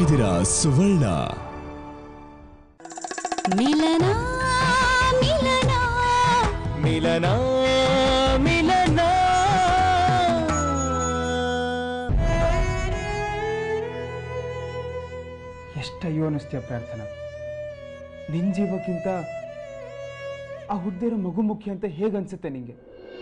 ಇದ್ದೀರಾ ಸುವರ್ಣ ಮಿಲನ ಮಿಲನ ಮಿಲನ ಮಿಲನ ಎಷ್ಟು ಅಯ್ಯೋ ಅನ್ನಿಸ್ತೀಯ ಪ್ರಾರ್ಥನಾ ನಿನ್ನ ಜೀವಕ್ಕಿಂತ ಆ ಹುಡ್ದಿರೋ ಮಗು ಮುಖ್ಯ ಅಂತ ಹೇಗೆ ಅನ್ಸುತ್ತೆ ನಿಂಗೆ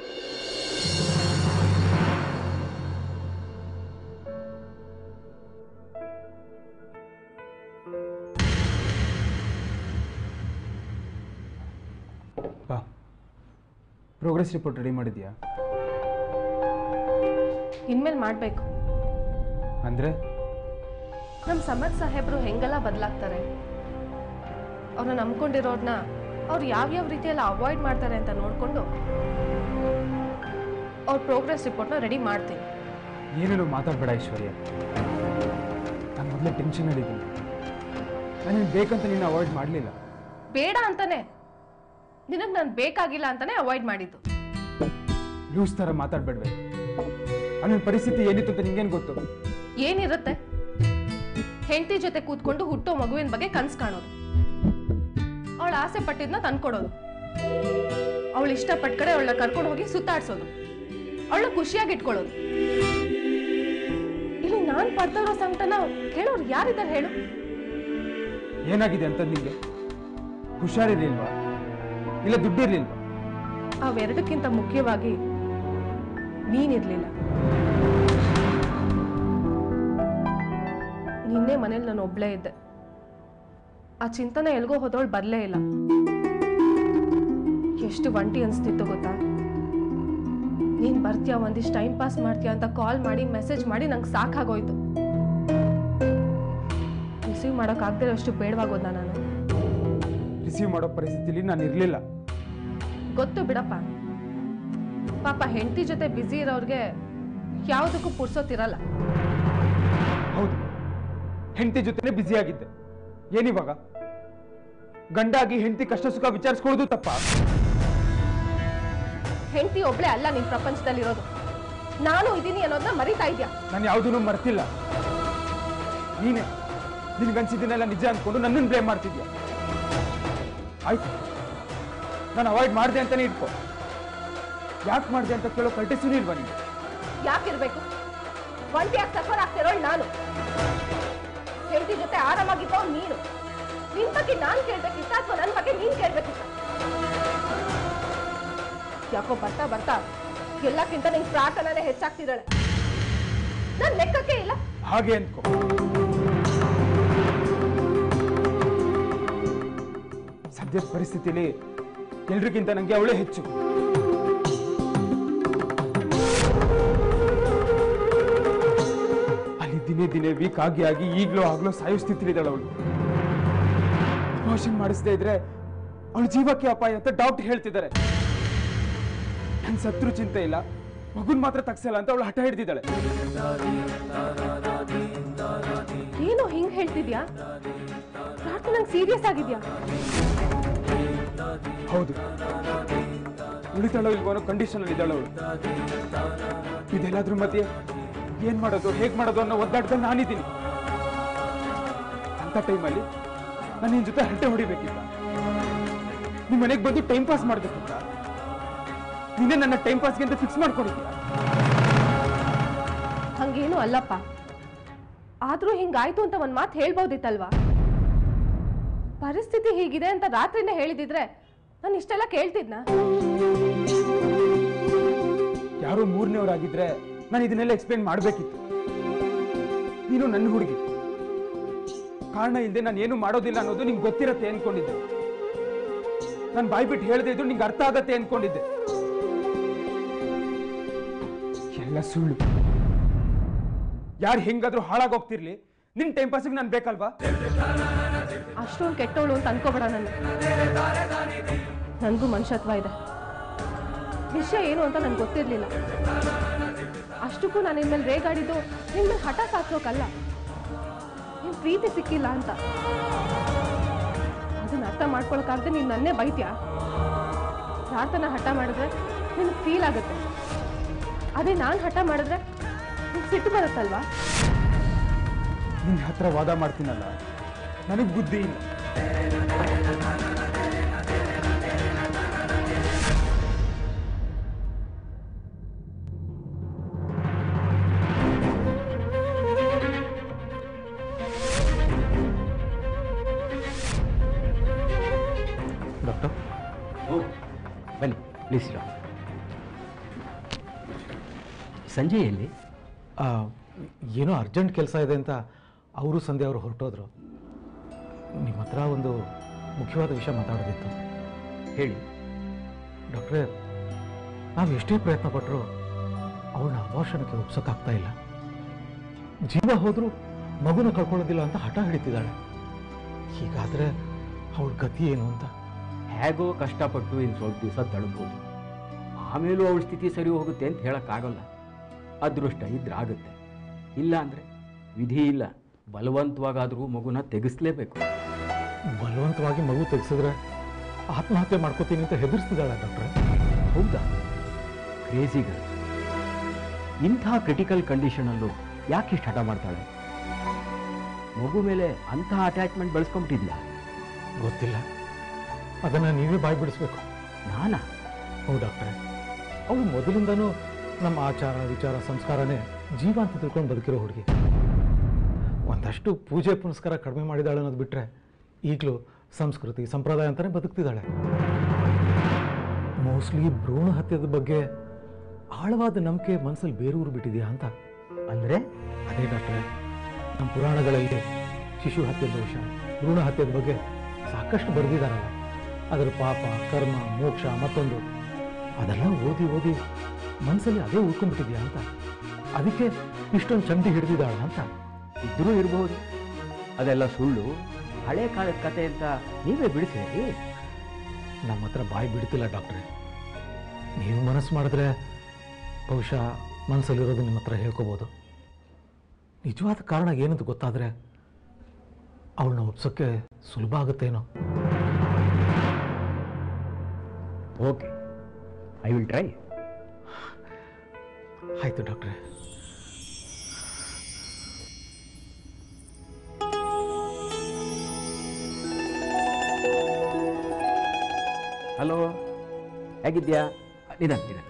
ಬಾ ಪ್ರೋಗ್ರೆಸ್ ರಿಪೋರ್ಟ್ ರೆಡಿ ಮಾಡಿದ್ಯಾ ಇನ್ಮೇಲೆ ಮಾಡಬೇಕು ಅಂದರೆ ನಮ್ಮ ಸಮರ್ಥ್ ಸಾಹೇಬರು ಹೆಂಗೆಲ್ಲ ಬದಲಾಗ್ತಾರೆ ಅವ್ರನ್ನ ನಂಬ್ಕೊಂಡಿರೋರ್ನ ಅವ್ರು ಯಾವ್ಯಾವ ರೀತಿಯೆಲ್ಲ ಅವಾಯ್ಡ್ ಮಾಡ್ತಾರೆ ಅಂತ ನೋಡಿಕೊಂಡು ಅವ್ರ ಪ್ರೋಗ್ರೆಸ್ ರಿಪೋರ್ಟ್ನ ರೆಡಿ ಮಾಡ್ತೀನಿ ಏನೇನು ಮಾತಾಡಬೇಡ ಐಶ್ವರ್ಯ ನಾನು ಮೊದಲೇ ಟೆನ್ಷನಲ್ಲಿದ್ದೀನಿ ನಾನು ಬೇಕಂತ ನೀನು ಅವಾಯ್ಡ್ ಮಾಡಲಿಲ್ಲ ಬೇಡ ಅಂತಾನೆ ನಿನಗೆ ನಾನು ಬೇಕಾಗಿಲ್ಲ ಅಂತಾನೆ ಅವಾಯ್ಡ್ ಮಾಡಿದ್ದು ಲೂಸ್ ಥರ ಮಾತಾಡಬೇಡ್ವೆ ನನ್ನ ಪರಿಸ್ಥಿತಿ ಏನಿತ್ತು ಅಂತ ನಿಂಗೇನು ಗೊತ್ತು ಏನಿರುತ್ತೆ ಹೆಂಡತಿ ಜೊತೆ ಕೂತ್ಕೊಂಡು ಹುಟ್ಟೋ ಮಗುವಿನ ಬಗ್ಗೆ ಕನ್ಸು ಕಾಣೋದು ಅವಳ ಆಸೆ ಪಟ್ಟಿದ್ನ ತಂದ್ಕೊಡೋದು ಅವಳು ಇಷ್ಟಪಟ್ಟ ಕಡೆ ಅವಳನ್ನ ಕರ್ಕೊಂಡು ಹೋಗಿ ಸುತ್ತಾಡ್ಸೋದು ಅವಳನ್ನ ಖುಷಿಯಾಗಿ ಇಟ್ಕೊಳ್ಳೋದು ಇಲ್ಲಿ ನಾನ್ ಪಡ್ತಾ ಇರೋ ಸಂಕಟನ ಕೇಳೋರು ಯಾರಿದ್ದಾರೆ ಹೇಳು ಏನಾಗಿದೆ ಅಂತ ನಿಂಗೆ ಹುಷಾರಿರ್ಲಿಲ್ವಾ ಇಲ್ಲ ದುಡ್ಡಿರ್ಲಿಲ್ವಾ ಅವೆರಡಕ್ಕಿಂತ ಮುಖ್ಯವಾಗಿ ನೀನಿರ್ಲಿಲ್ಲ ನಿನ್ನೆ ಮನೇಲಿ ನಾನು ಒಬ್ಳೇ ಇದ್ದೆ ಆ ಚಿಂತನೆ ಎಲ್ಗೋ ಹೋದವಳು ಬರ್ಲೇ ಇಲ್ಲ ಎಷ್ಟು ಒಂಟಿ ಅನ್ಸ್ತಿತ್ತು ಗೊತ್ತಾ ನೀನ್ ಬರ್ತೀಯ ಒಂದಿಷ್ಟು ಟೈಮ್ ಪಾಸ್ ಮಾಡ್ತೀಯ ಅಂತ ಕಾಲ್ ಮಾಡಿ ಮೆಸೇಜ್ ಮಾಡಿ ನಂಗೆ ಸಾಕಾಗೋಯ್ತು ರಿಸೀವ್ ಮಾಡೋಕ್ಕಾಗದೇ ಅಷ್ಟು ಬೇಡವಾಗೋದ ನಾನು ರಿಸೀವ್ ಮಾಡೋ ಪರಿಸ್ಥಿತಿಲಿ ನಾನು ಇರಲಿಲ್ಲ ಗೊತ್ತು ಬಿಡಪ್ಪ ಪಾಪ ಹೆಂಡತಿ ಜೊತೆ ಬ್ಯುಸಿ ಇರೋರ್ಗೆ ಯಾವುದಕ್ಕೂ ಪುರ್ಸೋತಿರಲ್ಲ ಹೌದು ಹೆಂಡತಿ ಜೊತೆನೆ ಬ್ಯುಸಿ ಆಗಿದ್ದೆ ಏನಿವಾಗ ಗಂಡಾಗಿ ಹೆಂಡತಿ ಕಷ್ಟ ಸುಖ ವಿಚಾರಿಸ್ಕೊಳ್ಳೋದು ತಪ್ಪ ಹೆಂಡತಿ ಒಬ್ಳೆ ಅಲ್ಲ ನಿನ್ ಪ್ರಪಂಚದಲ್ಲಿರೋದು ನಾನು ಇದೀನಿ ಅನ್ನೋದನ್ನ ಮರಿತಾ ಇದ್ಯಾ ನಾನು ಯಾವುದೂ ಮರ್ತಿಲ್ಲ ನೀನೇ ನಿನ್ಗನ್ಸಿದ್ದನ್ನೆಲ್ಲ ನಿಜ ಅಂದ್ಕೊಂಡು ನನ್ನನ್ನು ಬ್ಲೇಮ್ ಮಾಡ್ತಿದ್ಯಾ ಆಯ್ತು ನಾನು ಅವಾಯ್ಡ್ ಮಾಡಿದೆ ಅಂತಾನೆ ಇಟ್ಕೋ ಯಾಕೆ ಮಾಡಿದೆ ಅಂತ ಕೇಳೋ ಕಲ್ಟಿಸೂ ಇಲ್ವಾ ನಿಂಗೆ ಯಾಕಿರ್ಬೇಕು ಒಂಟಿಯಾಗಿ ಸಫರ್ ಆಗ್ತಿರೋಳು ನಾನು ಹೆಂಡತಿ ಜೊತೆ ಆರಾಮಾಗಿದ್ದವ್ ನೀನು ನಿನ್ ಬಗ್ಗೆ ನಾನ್ ಕೇಳ್ಬೇಕಿತ್ತ ಅಥವಾ ನನ್ ಬಗ್ಗೆ ನೀನ್ ಕೇಳ್ಬೇಕಿತ್ತ ಯಾಕೋ ಬರ್ತಾ ಬರ್ತಾ ಎಲ್ಲಕ್ಕಿಂತ ನಿನ್ ಪ್ರಾರ್ಥನೆ ಹೆಚ್ಚಾಗ್ತಿದ್ದಾಳೆ ನನ್ ಲೆಕ್ಕಕ್ಕೆ ಇಲ್ಲ ಹಾಗೆ ಅಂದ್ಕೋ ಸದ್ಯದ ಪರಿಸ್ಥಿತಿಲಿ ಎಲ್ರಿಗಿಂತ ನಂಗೆ ಅವಳೇ ಹೆಚ್ಚು ಅಲ್ಲಿ ದಿನೇ ದಿನೇ ವೀಕ್ ಆಗಿ ಆಗಿ ಈಗ್ಲೋ ಆಗ್ಲೋ ಸಾಯೋ ಸ್ಥಿತಿಲಿದ್ದಾಳೆ ಅವಳು ಅಪಾರ್ಷನ್ ಮಾಡಿಸದೇ ಇದ್ರೆ ಅವಳ ಜೀವಕ್ಕೆ ಅಪಾಯ ಅಂತ ಡಾಕ್ಟರ್ ಹೇಳ್ತಿದ್ದಾರೆ ನನ್ ಸತ್ರು ಚಿಂತೆ ಇಲ್ಲ ಮಗುನ್ ಮಾತ್ರ ತಗ್ಸಲ್ಲ ಅಂತ ಅವಳು ಹಠ ಹಿಡ್ದಿದ್ದಾಳೆ ಏನು ಹಿಂಗ್ ಹೇಳ್ತಿದ್ಯಾ ಪ್ರಾರ್ಥನೆ ನಂಗೆ ಸೀರಿಯಸ್ ಆಗಿದ್ಯಾ ಹೌದು ಉಳಿತಾಳೋ ಇಲ್ವೋ ಅನ್ನೋ ಕಂಡೀಷನ್ ಅಲ್ಲಿ ಇದ್ದಾಳೆ ಅವಳು ಇದೆಲ್ಲಾದ್ರೂ ಮಧ್ಯೆ ಏನ್ ಮಾಡೋದು ಹೇಗ್ ಮಾಡೋದು ಅನ್ನೋ ಒದ್ದಾಟದಲ್ಲಿ ನಾನಿದ್ದೀನಿ ಅಂತ ಟೈಮಲ್ಲಿ ನಾನು ನಿನ್ ಜೊತೆ ಹರಟೆ ಹೊಡಿಬೇಕಿತ್ತ ನಿಮ್ ಮನೆಗೆ ಬಂದು ಟೈಮ್ ಪಾಸ್ ಮಾಡ್ಬೇಕಿತ್ತ ನೀನೇ ನನ್ನ ಟೈಮ್ ಪಾಸ್ಗೆ ಅಂತ ಫಿಕ್ಸ್ ಮಾಡ್ಕೊಂಡಿದ್ದೀಯ ಹಂಗೇನು ಅಲ್ಲಪ್ಪ ಆದ್ರೂ ಹಿಂಗಾಯ್ತು ಅಂತ ಒಂದ್ ಮಾತು ಹೇಳ್ಬೋದಿತ್ತಲ್ವಾ ಪರಿಸ್ಥಿತಿ ಹೀಗಿದೆ ಅಂತ ರಾತ್ರಿನೇ ಹೇಳಿದಿದ್ರೆ ನಾನು ಇಷ್ಟೆಲ್ಲ ಕೇಳ್ತಿದ್ನಾ ಯಾರೋ ಮೂರನೇವರಾಗಿದ್ರೆ ನಾನು ಇದನ್ನೆಲ್ಲ ಎಕ್ಸ್ಪ್ಲೇನ್ ಮಾಡಬೇಕಿತ್ತು ನೀನು ನನ್ನ ಹುಡುಗಿ ಕಾರಣ ಇಲ್ಲದೆ ನಾನು ಏನು ಮಾಡೋದಿಲ್ಲ ಅನ್ನೋದು ನಿಂಗೆ ಗೊತ್ತಿರತ್ತೆ ಅನ್ಕೊಂಡಿದ್ದೆ ನಾನು ಬಾಯ್ಬಿಟ್ಟು ಹೇಳದೆ ಇದ್ರು ನಿಂಗೆ ಅರ್ಥ ಆಗತ್ತೆ ಅನ್ಕೊಂಡಿದ್ದೆ ಎಲ್ಲ ಸುಳ್ಳು ಯಾರು ಹೆಂಗಾದ್ರೂ ಹಾಳಾಗೋಗ್ತಿರ್ಲಿ ನಿನ್ ಟೈಮ್ ಪಾಸಿಗೆ ನಾನು ಬೇಕಲ್ವಾ ಅಷ್ಟೊಂದು ಕೆಟ್ಟವಳು ಅಂತ ಅನ್ಕೋಬೇಡ ನನ್ನ ನನಗೂ ಮನುಷ್ಯತ್ವ ಇದೆ ವಿಷಯ ಏನು ಅಂತ ನನ್ಗೆ ಗೊತ್ತಿರ್ಲಿಲ್ಲ ಅಷ್ಟಕ್ಕೂ ನಾನು ಇನ್ಮೇಲೆ ರೇಗಾಡಿದ್ದು ನಿಮ್ಮೇಲೆ ಹಠ ಸಾಕ್ಸೋಕಲ್ಲ ನಿಮ್ ಪ್ರೀತಿ ಸಿಕ್ಕಿಲ್ಲ ಅಂತ ಅದನ್ನ ಅರ್ಥ ಮಾಡ್ಕೊಳಕ್ಕಾಗದೆ ನೀನ್ ನನ್ನೇ ಬೈತ್ಯಾ ಪ್ರಾರ್ಥನಾ ಹಠ ಮಾಡಿದ್ರೆ ನಿನಗೆ ಫೀಲ್ ಆಗುತ್ತೆ ಅದೇ ನಾನು ಹಠ ಮಾಡಿದ್ರೆ ನಿಂಗೆ ಸಿಟ್ಟು ಬರುತ್ತಲ್ವಾ ನಿನ್ನ ಹತ್ರ ವಾದ ಮಾಡ್ತೀನಲ್ಲ ನನಗೆ ಬುದ್ಧಿ ಇಲ್ಲ ಡಾಕ್ಟರ್ ಬನ್ನಿ ಪ್ಲೀಸ್ ಸಂಜೆ ಎಲ್ಲಿ ಆ, ಏನೋ ಅರ್ಜೆಂಟ್ ಕೆಲಸ ಇದೆ ಅಂತ ಅವರು ಸಂಧ್ಯಾ ಅವರು ಹೊರಟೋದ್ರು ನಿಮ್ಮ ಹತ್ರ ಒಂದು ಮುಖ್ಯವಾದ ವಿಷಯ ಮಾತಾಡೋದಿತ್ತು ಹೇಳಿ ಡಾಕ್ಟ್ರೇ ನಾವು ಎಷ್ಟೇ ಪ್ರಯತ್ನ ಪಟ್ಟರು ಅವಳನ್ನ ಅಭಾಷಣಕ್ಕೆ ಒಪ್ಸೋಕ್ಕಾಗ್ತಾ ಇಲ್ಲ ಜೀವ ಹೋದರೂ ಮಗುನ ಕಳ್ಕೊಳ್ಳೋದಿಲ್ಲ ಅಂತ ಹಠ ಹಿಡಿತಿದ್ದಾಳೆ ಹೀಗಾದರೆ ಅವಳ ಗತಿ ಏನು ಅಂತ ಹೇಗೋ ಕಷ್ಟಪಟ್ಟು ಇನ್ನು ಸ್ವಲ್ಪ ದಿವಸ ತಳ್ಬೋದು ಆಮೇಲೂ ಅವಳ ಸ್ಥಿತಿ ಸರಿ ಹೋಗುತ್ತೆ ಅಂತ ಹೇಳೋಕ್ಕಾಗಲ್ಲ ಅದೃಷ್ಟ ಇದ್ರೆ ಆಗುತ್ತೆ ಇಲ್ಲ ಅಂದರೆ ವಿಧಿ ಇಲ್ಲ ಬಲವಂತವಾಗಾದರೂ ಮಗುನ ತೆಗೆಸ್ಲೇಬೇಕು ಬಲವಂತವಾಗಿ ಮಗು ತೆಗೆಸಿದ್ರೆ ಆತ್ಮಹತ್ಯೆ ಮಾಡ್ಕೋತೀನಿ ಅಂತ ಹೆದರ್ಸ್ತಿದ್ದಾಳೆ ಡಾಕ್ಟ್ರೆ ಹೌದಾ ಕ್ರೇಜಿಗಳು ಇಂಥ ಕ್ರಿಟಿಕಲ್ ಕಂಡೀಷನಲ್ಲೂ ಯಾಕೆ ಇಷ್ಟು ಹಠ ಮಾಡ್ತಾಳೆ ಮಗು ಮೇಲೆ ಅಂಥ ಅಟ್ಯಾಚ್ಮೆಂಟ್ ಬೆಳೆಸ್ಕೊಂಬಿಟ್ಟಿದ್ಯಾ ಗೊತ್ತಿಲ್ಲ ಅದನ್ನು ನೀವೇ ಬಾಯಿ ಬಿಡಿಸ್ಬೇಕು ನಾನಾ ಹೌದು ಡಾಕ್ಟ್ರೆ ಅವಳು ಮೊದಲಿಂದನೂ ನಮ್ಮ ಆಚಾರ ವಿಚಾರ ಸಂಸ್ಕಾರನೇ ಜೀವ ಅಂತ ತಿಳ್ಕೊಂಡು ಬದುಕಿರೋ ಹುಡುಗಿ ಒಂದಷ್ಟು ಪೂಜೆ ಪುನಸ್ಕಾರ ಕಡಿಮೆ ಮಾಡಿದಾಳೆ ಅನ್ನೋದು ಬಿಟ್ಟರೆ ಈಗಲೂ ಸಂಸ್ಕೃತಿ ಸಂಪ್ರದಾಯ ಅಂತಲೇ ಬದುಕ್ತಿದ್ದಾಳೆ ಮೋಸ್ಟ್ಲಿ ಭ್ರೂಣ ಹತ್ಯದ ಬಗ್ಗೆ ಆಳವಾದ ನಂಬಿಕೆ ಮನಸ್ಸಲ್ಲಿ ಬೇರೂರು ಬಿಟ್ಟಿದೆಯಾ ಅಂತ ಅಂದರೆ ಅದೇ ಡಾಕ್ಟ್ರೆ ನಮ್ಮ ಪುರಾಣಗಳಲ್ಲಿ ಶಿಶು ಹತ್ಯೆ ದೋಷ ಭ್ರೂಣ ಹತ್ಯದ ಬಗ್ಗೆ ಸಾಕಷ್ಟು ಬರೆದಿದ್ದಾರಲ್ಲ ಅದರ ಪಾಪ ಕರ್ಮ ಮೋಕ್ಷ ಮತ್ತೊಂದು ಅದೆಲ್ಲ ಓದಿ ಓದಿ ಮನಸ್ಸಲ್ಲಿ ಅದೇ ಉಳ್ಕೊಂಡ್ಬಿಟ್ಟಿದ್ಯಾ ಅಂತ ಅದಕ್ಕೆ ಇಷ್ಟೊಂದು ಚಂಡಿ ಹಿಡಿದಿದ್ದಾಳ ಅಂತ ಇದ್ರೂ ಇರಬಹುದು ಅದೆಲ್ಲ ಸುಳ್ಳು ಹಳೆ ಕಾಲದ ಕತೆ ಅಂತ ನೀವೇ ಬಿಡಿಸಿರಿ ನಮ್ಮ ಹತ್ರ ಬಾಯಿ ಬಿಡ್ತಿಲ್ಲ ಡಾಕ್ಟ್ರೆ ನೀವು ಮನಸ್ಸು ಮಾಡಿದ್ರೆ ಬಹುಶಃ ಮನಸ್ಸಲ್ಲಿರೋದು ನಿಮ್ಮ ಹತ್ರ ಹೇಳ್ಕೋಬೋದು ನಿಜವಾದ ಕಾರಣ ಏನಂತ ಗೊತ್ತಾದರೆ ಅವಳನ್ನ ಒಪ್ಸೋಕ್ಕೆ ಸುಲಭ ಆಗುತ್ತೇನೋ ಓಕೆ ಐ ವಿಲ್ ಟ್ರೈ ಆಯಿತು ಡಾಕ್ಟ್ರೆ ಹಲೋ ಹೇಗಿದ್ಯಾ ನಿಧಾನ ನಿಧಾನ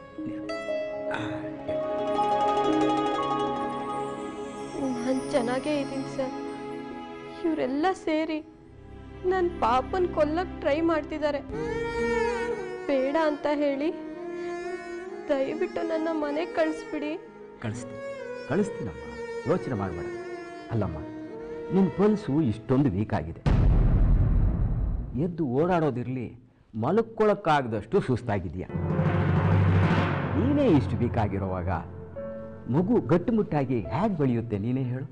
ನಾನು ಚೆನ್ನಾಗೇ ಇದ್ದೀನಿ ಸರ್ ಇವರೆಲ್ಲ ಸೇರಿ ನನ್ನ ಪಾಪನ್ ಕೊಲ್ಲಕ್ಕೆ ಟ್ರೈ ಮಾಡ್ತಿದ್ದಾರೆ ಬೇಡ ಅಂತ ಹೇಳಿ ದಯವಿಟ್ಟು ನನ್ನ ಮನೆಗೆ ಕಳಿಸ್ಬಿಡಿ ಕಳಿಸ್ತೀನಿ ಕಳಿಸ್ತೀನಮ್ಮ ಯೋಚನೆ ಮಾಡಬೇಡ ಅಲ್ಲಮ್ಮ ನಿನ್ನ ಪಲ್ಸು ಇಷ್ಟೊಂದು ವೀಕ್ ಆಗಿದೆ ಎದ್ದು ಓಡಾಡೋದಿರಲಿ ಮಲಕ್ಕೊಳಕ್ಕಾಗದಷ್ಟು ಸುಸ್ತಾಗಿದೆಯಾ ನೀನೇ ಇಷ್ಟು ವೀಕ್ ಆಗಿರೋವಾಗ ಮಗು ಗಟ್ಟುಮುಟ್ಟಾಗಿ ಹೇಗೆ ಬೆಳೆಯುತ್ತೆ ನೀನೇ ಹೇಳು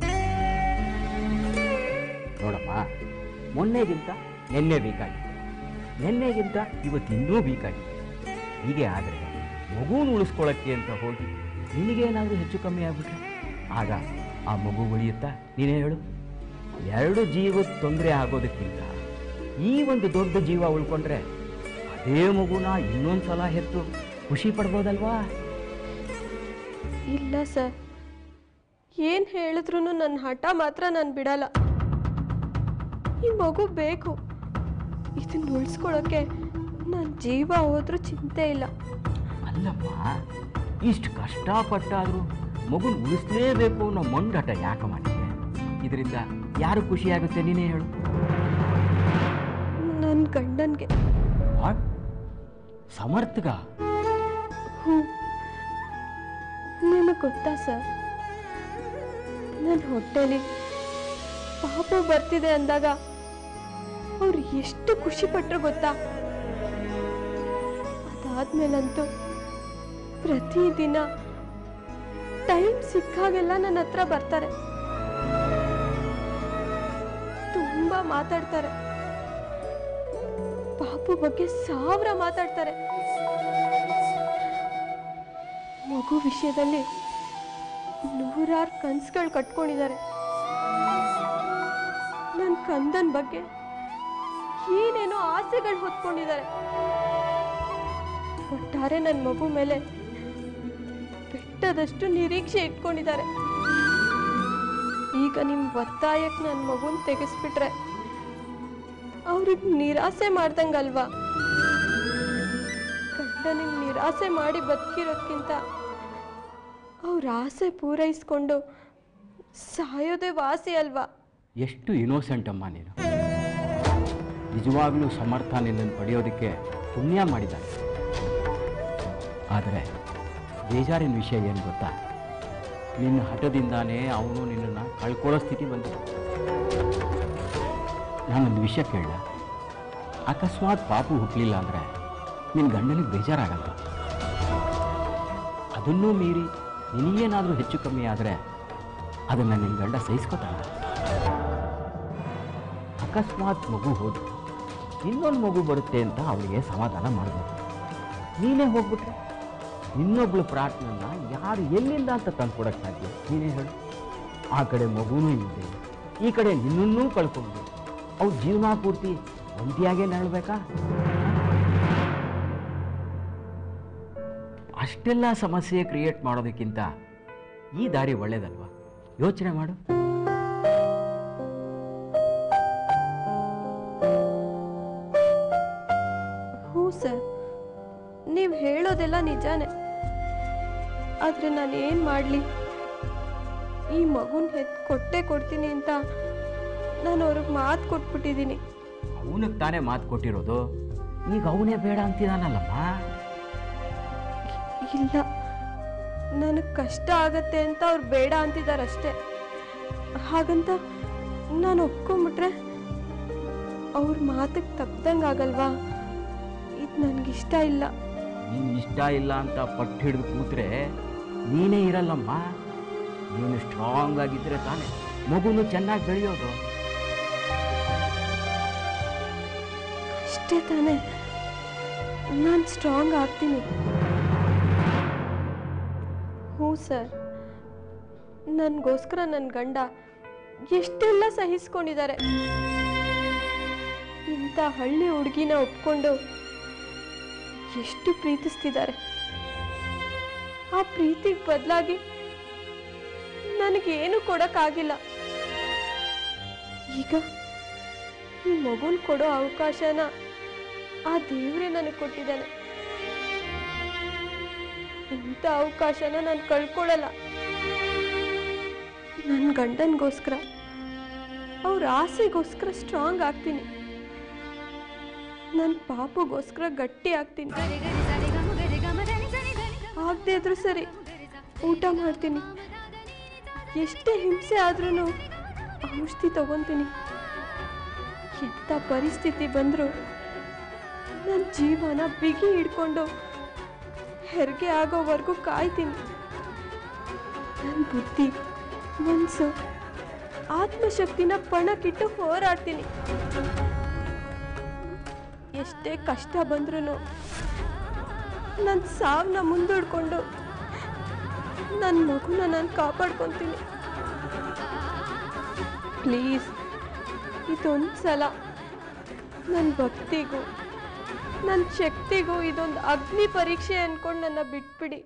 ನೋಡಮ್ಮ ಮೊನ್ನೆಗಿಂತ ನಿನ್ನೆ ವೀಕ್ ಆಗಿದೆ ನಿನ್ನೆಗಿಂತ ಇವತ್ತು ಇನ್ನೂ ವೀಕ್ ಆಗಿದೆ ಹೀಗೆ ಆದರೆ ಮಗುನ ಉಳಿಸ್ಕೊಳ್ಳೋಕ್ಕೆ ಅಂತ ಹೋಗಿ ನಿನಗೇನಾದರೂ ಹೆಚ್ಚು ಕಮ್ಮಿ ಆಗ್ಬಿಟ್ರೆ ಆಗ ಆ ಮಗು ಉಳಿಯುತ್ತಾ ನೀನೇ ಹೇಳು ಎರಡು ಜೀವದ ತೊಂದರೆ ಆಗೋದಕ್ಕಿಂತ ಈ ಒಂದು ದೊಡ್ಡ ಜೀವ ಉಳ್ಕೊಂಡ್ರೆ ಅದೇ ಮಗುನ ಇನ್ನೊಂದು ಸಲ ಹೆತ್ತು ಖುಷಿ ಪಡ್ಬೋದಲ್ವಾ ಇಲ್ಲ ಸರ್ ಏನು ಹೇಳಿದ್ರು ನನ್ನ ಹಠ ಮಾತ್ರ ನಾನು ಬಿಡಲ್ಲ ಈ ಮಗು ಬೇಕು ಇದನ್ನ ಉಳಿಸ್ಕೊಳ್ಳೋಕ್ಕೆ ನನ್ನ ಜೀವ ಹೋದ್ರೂ ಚಿಂತೆ ಇಲ್ಲ ಅಲ್ಲಮ್ಮ ಇಷ್ಟು ಕಷ್ಟಪಟ್ಟಾದರೂ ಮಗುನ ಉಳಿಸ್ಲೇಬೇಕು ಅನ್ನೋ ಮಂಡಟ ಯಾಕೆ ಮಾಡಿದೆ ಇದರಿಂದ ಯಾರು ಖುಷಿಯಾಗುತ್ತೆ ನೀನೇ ಹೇಳು ನನ್ನ ಗಂಡನಿಗೆ ವಾಟ್ ಸಮರ್ಥಗ ಹ್ಞೂ ನಿಮಗೆ ಗೊತ್ತಾ ಸರ್ ನನ್ನ ಹೊಟ್ಟೆಲಿ ಪಾಪು ಬರ್ತಿದೆ ಅಂದಾಗ ಅವ್ರು ಎಷ್ಟು ಖುಷಿ ಪಟ್ರು ಗೊತ್ತಾ ಅದಾದ್ಮೇಲಂತೂ ಪ್ರತಿದಿನ ಟೈಮ್ ಸಿಕ್ಕಾಗೆಲ್ಲ ನನ್ನ ಹತ್ರ ಬರ್ತಾರೆ ತುಂಬಾ ಮಾತಾಡ್ತಾರೆ ಪಾಪು ಬಗ್ಗೆ ಸಾವಿರ ಮಾತಾಡ್ತಾರೆ ಮಗು ವಿಷಯದಲ್ಲಿ ನೂರಾರು ಕನ್ಸುಗಳು ಕಟ್ಕೊಂಡಿದ್ದಾರೆ ನನ್ನ ಕಂದನ್ ಬಗ್ಗೆ ಏನೇನೋ ಆಸೆಗಳು ಹೊತ್ಕೊಂಡಿದ್ದಾರೆ ಒಟ್ಟಾರೆ ನನ್ನ ಮಗು ಮೇಲೆ ಬೆಟ್ಟದಷ್ಟು ನಿರೀಕ್ಷೆ ಇಟ್ಕೊಂಡಿದ್ದಾರೆ ಈಗ ನಿಮ್ಮ ಒತ್ತಾಯಕ್ಕೆ ನನ್ನ ಮಗುನ ತೆಗೆಸ್ಬಿಟ್ರೆ ಅವ್ರಿಗೆ ನಿರಾಸೆ ಮಾಡ್ದಂಗಲ್ವಾ ಗಂಡನಿಗೆ ನಿರಾಸೆ ಮಾಡಿ ಬದುಕಿರೋದ್ಕಿಂತ ಅವ್ರ ಆಸೆ ಪೂರೈಸ್ಕೊಂಡು ಸಾಯೋದೇ ವಾಸಿ ಅಲ್ವಾ ಎಷ್ಟು ಇನೋಸೆಂಟ್ ಅಮ್ಮ ನೀನು ನಿಜವಾಗ್ಲೂ ಸಮರ್ಥ ನಿನ್ನನ್ನು ಪಡೆಯೋದಕ್ಕೆ ಪುಣ್ಯ ಮಾಡಿದ್ದಾನೆ ಆದರೆ ಬೇಜಾರಿನ ವಿಷಯ ಏನು ಗೊತ್ತಾ ನಿನ್ನ ಹಠದಿಂದಾನೇ ಅವನು ನಿನ್ನನ್ನು ಕಳ್ಕೊಳ್ಳೋ ಸ್ಥಿತಿ ಬಂದಿದೆ ನಾನೊಂದು ವಿಷಯ ಕೇಳ ಅಕಸ್ಮಾತ್ ಪಾಪು ಹುಟ್ಟಲಿಲ್ಲ ಅಂದರೆ ನಿನ್ನ ಗಂಡನಿಗೆ ಬೇಜಾರಾಗಲ್ಲ ಅದನ್ನೂ ಮೀರಿ ನಿನಗೇನಾದರೂ ಹೆಚ್ಚು ಕಮ್ಮಿ ಆದರೆ ಅದನ್ನು ನಿನ್ನ ಗಂಡ ಸಹಿಸ್ಕೊತಾನ ಅಕಸ್ಮಾತ್ ಮಗು ಹೋದು ಇನ್ನೊಂದು ಮಗು ಬರುತ್ತೆ ಅಂತ ಅವಳಿಗೆ ಸಮಾಧಾನ ಮಾಡಬೇಕು ನೀನೇ ಹೋಗ್ಬಿಟ್ರೆ ಇನ್ನೊಬ್ಳು ಪ್ರಾರ್ಥನೆಯನ್ನ ಯಾರು ಎಲ್ಲಿಂದ ಅಂತ ತಂದ್ಕೊಡಕ್ಕೆ ಸಾಧ್ಯ ನೀನೇ ಹೇಳು ಆ ಕಡೆ ಮಗುನೂ ಇದೆ ಈ ಕಡೆ ನಿನ್ನನ್ನೂ ಕಳ್ಕೊಂಡು ಅವ್ರ ಜೀವನ ಪೂರ್ತಿ ಒಂಟಿಯಾಗೇ ನರಳ್ಬೇಕಾ ಅಷ್ಟೆಲ್ಲ ಸಮಸ್ಯೆ ಕ್ರಿಯೇಟ್ ಮಾಡೋದಕ್ಕಿಂತ ಈ ದಾರಿ ಒಳ್ಳೇದಲ್ವಾ ಯೋಚನೆ ಮಾಡು ಹ್ಞೂ ಸರ್ ನೀವು ಹೇಳೋದೆಲ್ಲ ನಿಜಾನೇ ಆದರೆ ನಾನು ಏನು ಮಾಡಲಿ ಈ ಮಗುನ ಹೆತ್ ಕೊಟ್ಟೆ ಕೊಡ್ತೀನಿ ಅಂತ ನಾನು ಅವ್ರಿಗೆ ಮಾತು ಕೊಟ್ಬಿಟ್ಟಿದ್ದೀನಿ ಅವನಿಗೆ ತಾನೇ ಮಾತು ಕೊಟ್ಟಿರೋದು ಈಗ ಅವನೇ ಬೇಡ ಅಂತಿದಾನಲ್ಲಮ್ಮ ಇಲ್ಲ ನನಗೆ ಕಷ್ಟ ಆಗತ್ತೆ ಅಂತ ಅವ್ರು ಬೇಡ ಅಂತಿದಾರಷ್ಟೇ ಹಾಗಂತ ನಾನು ಒಪ್ಕೊಂಬಿಟ್ರೆ ಅವ್ರ ಮಾತಿಗೆ ತಪ್ದಂಗೆ ಆಗಲ್ವಾ ಇದು ನನಗಿಷ್ಟ ಇಲ್ಲ ನೀನು ಇಷ್ಟ ಇಲ್ಲ ಅಂತ ಪಟ್ಟು ಹಿಡಿದು ಕೂತ್ರೆ ನೀನೇ ಇರಲ್ಲಮ್ಮ ನೀನು ಸ್ಟ್ರಾಂಗ್ ಆಗಿದ್ರೆ ತಾನೇ ಮಗುನು ಚೆನ್ನಾಗಿ ಬೆಳೆಯೋದು ಅಷ್ಟೇ ತಾನೇ ನಾನು ಸ್ಟ್ರಾಂಗ್ ಆಗ್ತೀನಿ ಹ್ಞೂ ಸರ್ ನನಗೋಸ್ಕರ ನನ್ನ ಗಂಡ ಎಷ್ಟೆಲ್ಲ ಸಹಿಸ್ಕೊಂಡಿದ್ದಾರೆ ಇಂಥ ಹಳ್ಳಿ ಹುಡುಗಿನ ಒಪ್ಕೊಂಡು ಎಷ್ಟು ಪ್ರೀತಿಸ್ತಿದ್ದಾರೆ ಆ ಪ್ರೀತಿಗೆ ಬದಲಾಗಿ ನನಗೇನು ಕೊಡಕ್ಕಾಗಿಲ್ಲ ಈಗ ಈ ಮಗುನ್ ಕೊಡೋ ಅವಕಾಶನ ಆ ದೇವ್ರೇ ನನಗೆ ಕೊಟ್ಟಿದ್ದಾನೆ ಇಂಥ ಅವಕಾಶನ ನಾನು ಕಳ್ಕೊಳ್ಳಲ್ಲ ನನ್ನ ಗಂಡನಿಗೋಸ್ಕರ ಅವ್ರ ಆಸೆಗೋಸ್ಕರ ಸ್ಟ್ರಾಂಗ್ ಆಗ್ತೀನಿ ನನ್ನ ಪಾಪಗೋಸ್ಕರ ಗಟ್ಟಿ ಆಗ್ತೀನಿ ಆಗದೆ ಇದ್ರು ಸರಿ ಊಟ ಮಾಡ್ತೀನಿ ಎಷ್ಟೇ ಹಿಂಸೆ ಆದ್ರೂ ಔಷಧಿ ತಗೊಂತೀನಿ ಎಂಥ ಪರಿಸ್ಥಿತಿ ಬಂದರೂ ನನ್ನ ಜೀವನ ಬಿಗಿ ಹಿಡ್ಕೊಂಡು ಹೆರಿಗೆ ಆಗೋವರೆಗೂ ಕಾಯ್ತೀನಿ ನನ್ನ ಬುದ್ಧಿ ಮನಸ್ಸು ಆತ್ಮಶಕ್ತಿನ ಪಣಕ್ಕಿಟ್ಟು ಹೋರಾಡ್ತೀನಿ ಎಷ್ಟೇ ಕಷ್ಟ ಬಂದ್ರೂ ನನ್ನ ಸಾವನ್ನ ಮುಂದೂಡ್ಕೊಂಡು ನನ್ನ ಮಗುನ ನಾನು ಕಾಪಾಡ್ಕೊತೀನಿ ಪ್ಲೀಸ್ ಇದೊಂದು ಸಲ ನನ್ನ ಭಕ್ತಿಗೂ ನನ್ನ ಶಕ್ತಿಗೂ ಇದೊಂದು ಅಗ್ನಿ ಪರೀಕ್ಷೆ ಅನ್ಕೊಂಡು ನನ್ನ ಬಿಟ್ಬಿಡಿ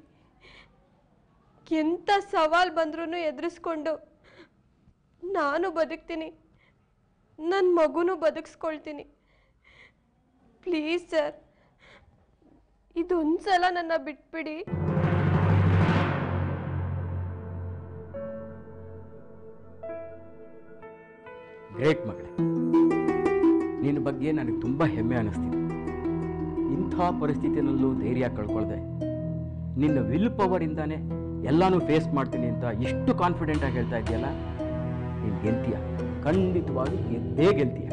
ಎಂಥ ಸವಾಲು ಬಂದ್ರೂ ಎದುರಿಸ್ಕೊಂಡು ನಾನು ಬದುಕ್ತೀನಿ ನನ್ನ ಮಗುನೂ ಬದುಕಿಸ್ಕೊಳ್ತೀನಿ ಪ್ಲೀಸ್ ಸರ್ ಇದೊಂದು ಸಲ ನನ್ನ ಬಿಟ್ಬಿಡಿ ಗ್ರೇಟ್ ಮಗಳೇ ನಿನ್ನ ಬಗ್ಗೆ ನನಗೆ ತುಂಬ ಹೆಮ್ಮೆ ಅನ್ನಿಸ್ತಿದೆ ಇಂಥ ಪರಿಸ್ಥಿತಿನಲ್ಲೂ ಧೈರ್ಯ ಕಳ್ಕೊಳ್ದೆ ನಿನ್ನ ವಿಲ್ ಪವರಿಂದಾನೇ ಎಲ್ಲಾನು ಫೇಸ್ ಮಾಡ್ತೀನಿ ಅಂತ ಎಷ್ಟು ಕಾನ್ಫಿಡೆಂಟಾಗಿ ಹೇಳ್ತಾ ಇದೆಯಲ್ಲ ನೀನು ಗೆಲ್ತೀಯ ಖಂಡಿತವಾಗಿ ಗೆದ್ದೇ ಗೆಲ್ತೀಯ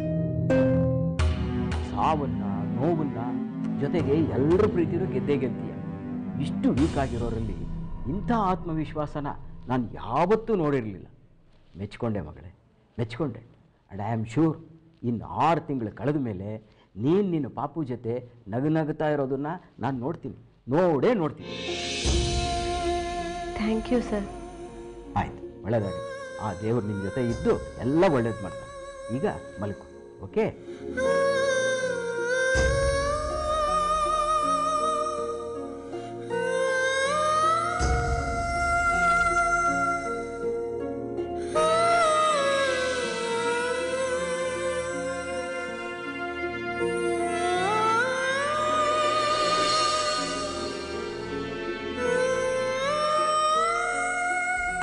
ಸಾವನ್ನ ನೋವನ್ನ ಜೊತೆಗೆ ಎಲ್ಲರ ಪ್ರೀತಿನೂ ಗೆದ್ದೇ ಗೆಲ್ತೀಯ ಇಷ್ಟು ವೀಕ್ ಆಗಿರೋರಲ್ಲಿ ಇಂಥ ಆತ್ಮವಿಶ್ವಾಸನ ನಾನು ಯಾವತ್ತೂ ನೋಡಿರಲಿಲ್ಲ ಮೆಚ್ಕೊಂಡೆ ಮಗಳೇ ಮೆಚ್ಕೊಂಡೆ ಆ್ಯಂಡ್ ಐ ಆಮ್ ಶ್ಯೂರ್ ಇನ್ನು ಆರು ತಿಂಗಳು ಕಳೆದ ಮೇಲೆ ನೀನು ನಿನ್ನ ಪಾಪು ಜೊತೆ ನಗು ನಗುತ್ತಾ ಇರೋದನ್ನ ನಾನು ನೋಡ್ತೀನಿ ನೋಡೇ ನೋಡ್ತೀನಿ ಥ್ಯಾಂಕ್ ಯು ಸರ್ ಆಯ್ತು ಒಳ್ಳೆಯದಾಗಿ ಆ ದೇವರು ನಿಮ್ಮ ಜೊತೆ ಇದ್ದು ಎಲ್ಲ ಒಳ್ಳೇದು ಮಾಡ್ತಾನೆ ಈಗ ಮಲ್ಕೊ ಓಕೆ ಆ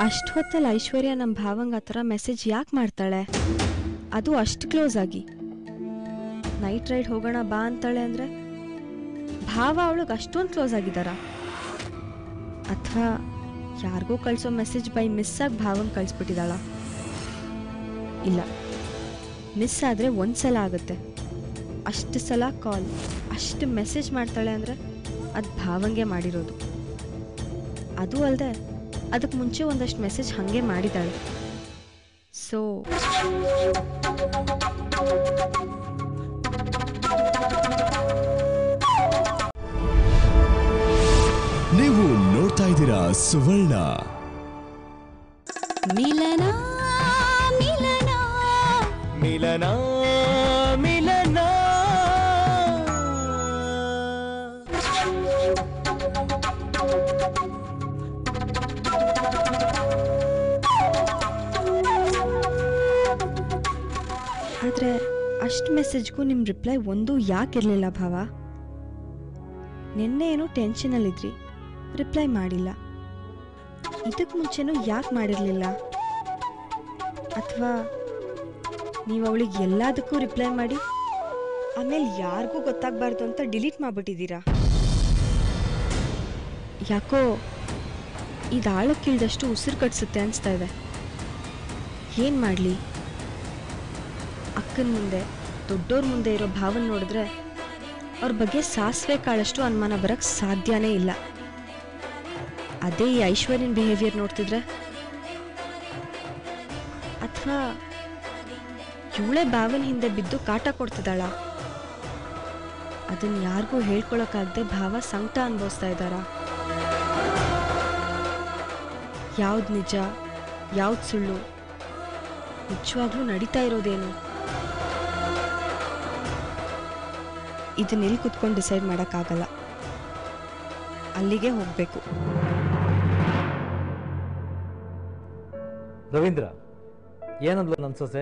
ಅಷ್ಟು ಹೊತ್ತಲ್ಲಿ ಐಶ್ವರ್ಯ ನಮ್ಮ ಭಾವಂಗ ಆ ಥರ ಮೆಸೇಜ್ ಯಾಕೆ ಮಾಡ್ತಾಳೆ ಅದು ಅಷ್ಟು ಕ್ಲೋಸ್ ಆಗಿ ನೈಟ್ ರೈಡ್ ಹೋಗೋಣ ಬಾ ಅಂತಾಳೆ ಅಂದರೆ ಭಾವ ಅವಳಿಗೆ ಅಷ್ಟೊಂದು ಕ್ಲೋಸ್ ಆಗಿದ್ದಾರಾ ಅಥವಾ ಯಾರಿಗೂ ಕಳಿಸೋ ಮೆಸೇಜ್ ಬೈ ಮಿಸ್ ಆಗಿ ಭಾವಂಗೆ ಕಳಿಸ್ಬಿಟ್ಟಿದ್ದಾಳ ಇಲ್ಲ ಮಿಸ್ ಆದರೆ ಒಂದು ಸಲ ಆಗುತ್ತೆ ಅಷ್ಟು ಸಲ ಕಾಲ್ ಅಷ್ಟು ಮೆಸೇಜ್ ಮಾಡ್ತಾಳೆ ಅಂದರೆ ಅದು ಭಾವಂಗೆ ಮಾಡಿರೋದು ಅದು ಅಲ್ಲದೆ ಅದಕ್ಕೆ ಮುಂಚೆ ಒಂದಷ್ಟು ಮೆಸೇಜ್ ಹಾಗೆ ಮಾಡಿದ್ದಾಳೆ ಸೊ ನೀವು ನೋಡ್ತಾ ಇದ್ದೀರಾ ಸುವರ್ಣ ಮಿಲನ ಮಿಲನ ಮಿಲನ ಮಿಲನ ಆದರೆ ಅಷ್ಟು ಮೆಸೇಜ್ಗೂ ನಿಮ್ಮ ರಿಪ್ಲೈ ಒಂದೂ ಯಾಕಿರಲಿಲ್ಲ ಭಾವ ನಿನ್ನೆ ಏನೋ ಟೆನ್ಷನಲ್ಲಿದ್ರಿ ರಿಪ್ಲೈ ಮಾಡಿಲ್ಲ ಇದಕ್ಕೆ ಮುಂಚೆನೂ ಯಾಕೆ ಮಾಡಿರಲಿಲ್ಲ ಅಥವಾ ನೀವು ಅವಳಿಗೆ ಎಲ್ಲದಕ್ಕೂ ರಿಪ್ಲೈ ಮಾಡಿ ಆಮೇಲೆ ಯಾರಿಗೂ ಗೊತ್ತಾಗಬಾರ್ದು ಅಂತ ಡಿಲೀಟ್ ಮಾಡಿಬಿಟ್ಟಿದ್ದೀರಾ ಯಾಕೋ ಇದು ಆಳಕ್ಕಿಳ್ದಷ್ಟು ಉಸಿರು ಕಟ್ಸುತ್ತೆ ಅನಿಸ್ತಾ ಇದೆ ಏನು ಮಾಡಲಿ ಅಕ್ಕನ ಮುಂದೆ ದೊಡ್ಡೋರ್ ಮುಂದೆ ಇರೋ ಭಾವನ್ ನೋಡಿದ್ರೆ ಅವ್ರ ಬಗ್ಗೆ ಸಾಸಿವೆ ಕಾಳಷ್ಟು ಅನುಮಾನ ಬರಕ್ ಸಾಧ್ಯನೇ ಇಲ್ಲ ಅದೇ ಈ ಐಶ್ವರ್ಯನ್ ಬಿಹೇವಿಯರ್ ನೋಡ್ತಿದ್ರೆ ಅಥವಾ ಇವಳೆ ಭಾವನ್ ಹಿಂದೆ ಬಿದ್ದು ಕಾಟ ಕೊಡ್ತಿದ್ದಾಳ ಅದನ್ನ ಯಾರಿಗೂ ಹೇಳ್ಕೊಳಕ್ಕಾಗದೆ ಭಾವ ಸಂಕಟ ಅನುಭವಿಸ್ತಾ ಇದ್ದಾರ ಯಾವ್ದು ನಿಜ ಯಾವ್ದು ಸುಳ್ಳು ನಿಜವಾಗ್ಲೂ ನಡೀತಾ ಇರೋದೇನು ಇದನ್ನ ಎಲ್ಲಿ ಕುತ್ಕೊಂಡು ಡಿಸೈಡ್ ಮಾಡೋಕ್ಕಾಗಲ್ಲ ಅಲ್ಲಿಗೆ ಹೋಗಬೇಕು ರವೀಂದ್ರ ಏನಂದ್ಲು ನನ್ನ ಸೊಸೆ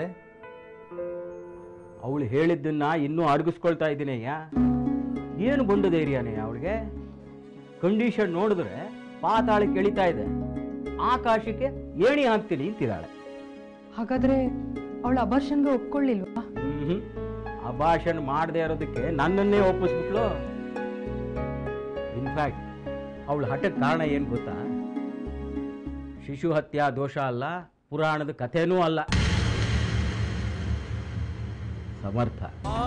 ಅವಳು ಹೇಳಿದ್ದನ್ನ ಇನ್ನೂ ಅಡಗಿಸ್ಕೊಳ್ತಾ ಇದ್ದೀನಿ ಅಯ್ಯ ಏನು ಬಂದು ಧೈರ್ಯನೇ ಅವಳಿಗೆ ಕಂಡೀಷನ್ ನೋಡಿದ್ರೆ ಪಾತಾಳಕ್ಕೆ ಎಳಿತಾ ಇದೆ ಆಕಾಶಕ್ಕೆ ಏಣಿ ಹಾಕ್ತೀನಿ ಅಂತಿದ್ದಾಳೆ ಹಾಗಾದ್ರೆ ಅವಳ ಅಬರ್ಷನ್ಗೆ ಒಪ್ಕೊಳ್ಳಿಲ್ವಾ ಹ್ಮ್ ಅಭಾಷಣ ಮಾಡದೇ ಇರೋದಕ್ಕೆ ನನ್ನನ್ನೇ ಒಪ್ಪಿಸ್ಬಿಟ್ಲು ಇನ್ಫ್ಯಾಕ್ಟ್ ಅವಳು ಹಠಕ್ಕೆ ಕಾರಣ ಏನು ಗೊತ್ತಾ ಶಿಶು ಹತ್ಯಾ ದೋಷ ಅಲ್ಲ ಪುರಾಣದ ಕಥೆನೂ ಅಲ್ಲ ಸಮರ್ಥ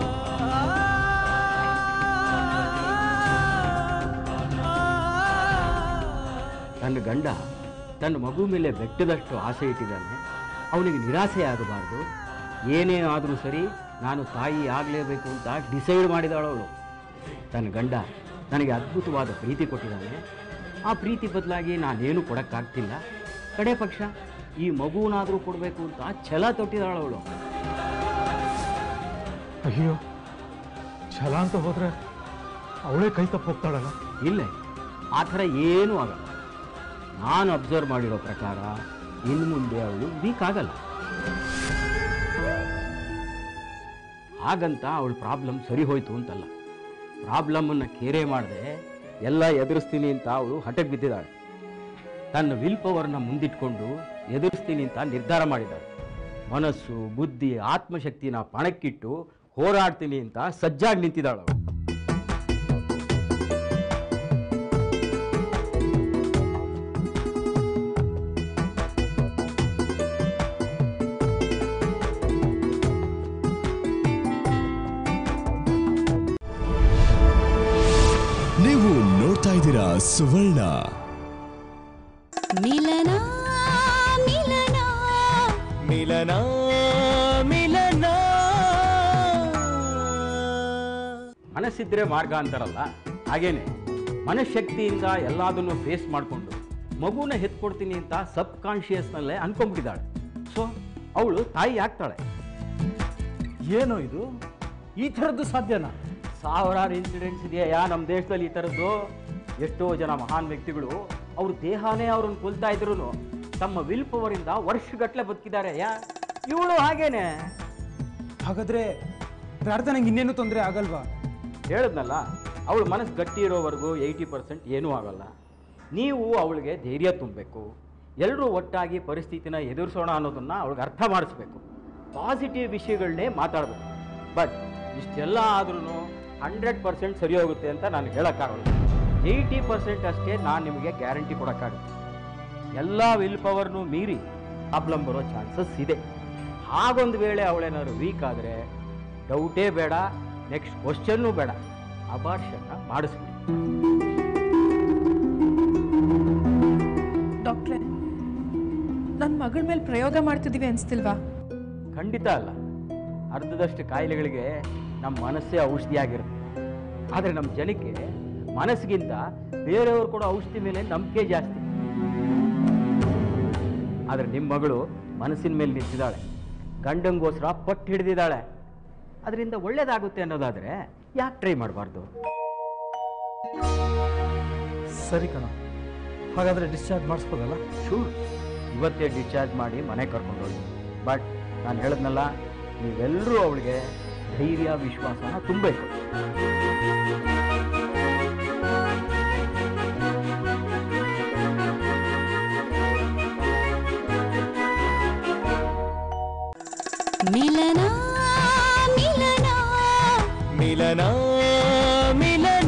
ತನ್ನ ಗಂಡ ತನ್ನ ಮಗು ಮೇಲೆ ಬೆಟ್ಟದಷ್ಟು ಆಸೆ ಇಟ್ಟಿದ್ದಾನೆ ಅವನಿಗೆ ನಿರಾಸೆ ಆಗಬಾರ್ದು ಏನೇ ಆದರೂ ಸರಿ ನಾನು ತಾಯಿ ಆಗಲೇಬೇಕು ಅಂತ ಡಿಸೈಡ್ ಮಾಡಿದಾಳವಳು ತನ್ನ ಗಂಡ ನನಗೆ ಅದ್ಭುತವಾದ ಪ್ರೀತಿ ಕೊಟ್ಟಿದ್ದಾನೆ ಆ ಪ್ರೀತಿ ಬದಲಾಗಿ ನಾನೇನು ಕೊಡೋಕ್ಕಾಗ್ತಿಲ್ಲ ಕಡೆ ಪಕ್ಷ ಈ ಮಗುವನಾದರೂ ಕೊಡಬೇಕು ಅಂತ ಛಲ ತೊಟ್ಟಿದಾಳವಳು ಅಯ್ಯೋ ಛಲ ಅಂತ ಹೋದ್ರೆ ಅವಳೇ ಕೈ ತಪ್ಪು ಹೋಗ್ತಾಳಲ್ಲ ಇಲ್ಲ ಆ ಥರ ಏನೂ ಆಗಲ್ಲ ನಾನು ಅಬ್ಸರ್ವ್ ಮಾಡಿರೋ ಪ್ರಕಾರ ಇನ್ನು ಮುಂದೆ ಅವಳು ವೀಕ್ ಆಗಲ್ಲ ಹಾಗಂತ ಅವಳ ಪ್ರಾಬ್ಲಮ್ ಸರಿ ಹೋಯ್ತು ಅಂತಲ್ಲ ಪ್ರಾಬ್ಲಮ್ಮನ್ನು ಕೇರೆ ಮಾಡದೆ ಎಲ್ಲ ಎದುರಿಸ್ತೀನಿ ಅಂತ ಅವಳು ಹಠಕ್ಕೆ ಬಿದ್ದಿದ್ದಾಳೆ ತನ್ನ ವಿಲ್ ಪವರ್ನ ಮುಂದಿಟ್ಕೊಂಡು ಎದುರಿಸ್ತೀನಿ ಅಂತ ನಿರ್ಧಾರ ಮಾಡಿದ್ದಾಳೆ ಮನಸ್ಸು ಬುದ್ಧಿ ಆತ್ಮಶಕ್ತಿನ ಪಣಕ್ಕಿಟ್ಟು ಹೋರಾಡ್ತೀನಿ ಅಂತ ಸಜ್ಜಾಗಿ ನಿಂತಿದ್ದಾಳು ಅವಳು ನೀವು ನೋಡ್ತಾ ಇದ್ದೀರಾ ಸುವರ್ಣ ಮಿಲನ ಮಿಲನ ಮಿಲನ ಮಿಲನ ಮನಸ್ಸಿದ್ರೆ ಮಾರ್ಗ ಅಂತಾರಲ್ಲ ಹಾಗೇನೆ ಮನಃಶಕ್ತಿಯಿಂದ ಎಲ್ಲದನ್ನು ಫೇಸ್ ಮಾಡಿಕೊಂಡು ಮಗುನ ಹೆತ್ಕೊಡ್ತೀನಿ ಅಂತ ಸಬ್ ಕಾನ್ಶಿಯಸ್ನಲ್ಲೇ ಅನ್ಕೊಂಡ್ಬಿಟ್ಟಿದ್ದಾಳೆ ಸೊ ಅವಳು ತಾಯಿ ಆಗ್ತಾಳೆ ಏನೋ ಇದು ಈ ಥರದ್ದು ಸಾಧ್ಯನಾ ಸಾವಿರಾರು ಇನ್ಸಿಡೆಂಟ್ಸ್ ಇದೆಯಾ ನಮ್ಮ ದೇಶದಲ್ಲಿ ಈ ಥರದ್ದು ಎಷ್ಟೋ ಜನ ಮಹಾನ್ ವ್ಯಕ್ತಿಗಳು ಅವ್ರ ದೇಹನೇ ಅವ್ರನ್ನ ಕೊಲ್ತಾ ಇದ್ರು ತಮ್ಮ ವಿಲ್ ಪವರಿಂದ ವರ್ಷಗಟ್ಟಲೆ ಬದುಕಿದ್ದಾರೆ ಯಾ ಇವಳು ಹಾಗೇನೆ ಹಾಗಾದ್ರೆ ಪ್ರಾರ್ಥನೆಗೆ ಇನ್ನೇನು ತೊಂದರೆ ಆಗಲ್ವಾ ಹೇಳಿದ್ನಲ್ಲ ಅವಳ ಮನಸ್ಸು ಗಟ್ಟಿ ಇರೋವರೆಗೂ ಏಯ್ಟಿ ಪರ್ಸೆಂಟ್ ಏನೂ ಆಗಲ್ಲ ನೀವು ಅವಳಿಗೆ ಧೈರ್ಯ ತುಂಬಬೇಕು ಎಲ್ಲರೂ ಒಟ್ಟಾಗಿ ಪರಿಸ್ಥಿತಿನ ಎದುರಿಸೋಣ ಅನ್ನೋದನ್ನು ಅವಳಿಗೆ ಅರ್ಥ ಮಾಡಿಸ್ಬೇಕು ಪಾಸಿಟಿವ್ ವಿಷಯಗಳನ್ನೇ ಮಾತಾಡಬೇಕು ಬಟ್ ಇಷ್ಟೆಲ್ಲ ಆದ್ರೂ ಹಂಡ್ರೆಡ್ ಪರ್ಸೆಂಟ್ ಸರಿ ಹೋಗುತ್ತೆ ಅಂತ ನಾನು ಹೇಳೋಕ್ಕಾಗಲ್ಲ ಏಯ್ಟಿ ಪರ್ಸೆಂಟ್ ಅಷ್ಟೇ ನಾನು ನಿಮಗೆ ಗ್ಯಾರಂಟಿ ಕೊಡೋಕ್ಕಾಗುತ್ತೆ ಎಲ್ಲ ವಿಲ್ ಪವರ್ನು ಮೀರಿ ಪ್ರಾಬ್ಲಮ್ ಬರೋ ಚಾನ್ಸಸ್ ಇದೆ ಹಾಗೊಂದು ವೇಳೆ ಅವಳೇನಾದ್ರು ವೀಕ್ ಆದರೆ ಡೌಟೇ ಬೇಡ ನೆಕ್ಸ್ಟ್ ಕ್ವಶನ್ನೂ ಬೇಡ ಅಬಾರ್ಷನ್ನ ಮಾಡಿಸ್ಬಿಡಿ ಡಾಕ್ಟ್ರೆ ನನ್ನ ಮಗಳ ಮೇಲೆ ಪ್ರಯೋಗ ಮಾಡ್ತಿದ್ದೀವಿ ಅನಿಸ್ತಿಲ್ವಾ ಖಂಡಿತ ಅಲ್ಲ ಅರ್ಧದಷ್ಟು ಕಾಯಿಲೆಗಳಿಗೆ ನಮ್ಮ ಮನಸ್ಸೇ ಔಷಧಿ ಆಗಿರುತ್ತೆ ಆದರೆ ನಮ್ಮ ಜನಕ್ಕೆ ಮನಸ್ಸಿಗಿಂತ ಬೇರೆಯವರು ಕೊಡೋ ಔಷಧಿ ಮೇಲೆ ನಂಬಿಕೆ ಜಾಸ್ತಿ ಆದರೆ ನಿಮ್ಮ ಮಗಳು ಮನಸ್ಸಿನ ಮೇಲೆ ನಿಂತಿದ್ದಾಳೆ ಗಂಡಂಗೋಸ್ಕರ ಪಟ್ಟು ಹಿಡಿದಿದ್ದಾಳೆ ಅದರಿಂದ ಒಳ್ಳೇದಾಗುತ್ತೆ ಅನ್ನೋದಾದರೆ ಯಾಕೆ ಟ್ರೈ ಮಾಡಬಾರ್ದು ಸರಿ ಕಣ ಹಾಗಾದರೆ ಡಿಸ್ಚಾರ್ಜ್ ಮಾಡಿಸ್ಬೋದಲ್ಲ ಶೂರ್ ಇವತ್ತೇ ಡಿಸ್ಚಾರ್ಜ್ ಮಾಡಿ ಮನೆ ಕರ್ಕೊಂಡು ಹೋಗಿ ಬಟ್ ನಾನು ಹೇಳಿದ್ನಲ್ಲ ನೀವೆಲ್ಲರೂ ಅವಳಿಗೆ ಧೈರ್ಯ ವಿಶ್ವಾಸನ ತುಂಬಬೇಕು ಮಿಲನ ಮಿಲನ ಮಿಲನ ಮಿಲನ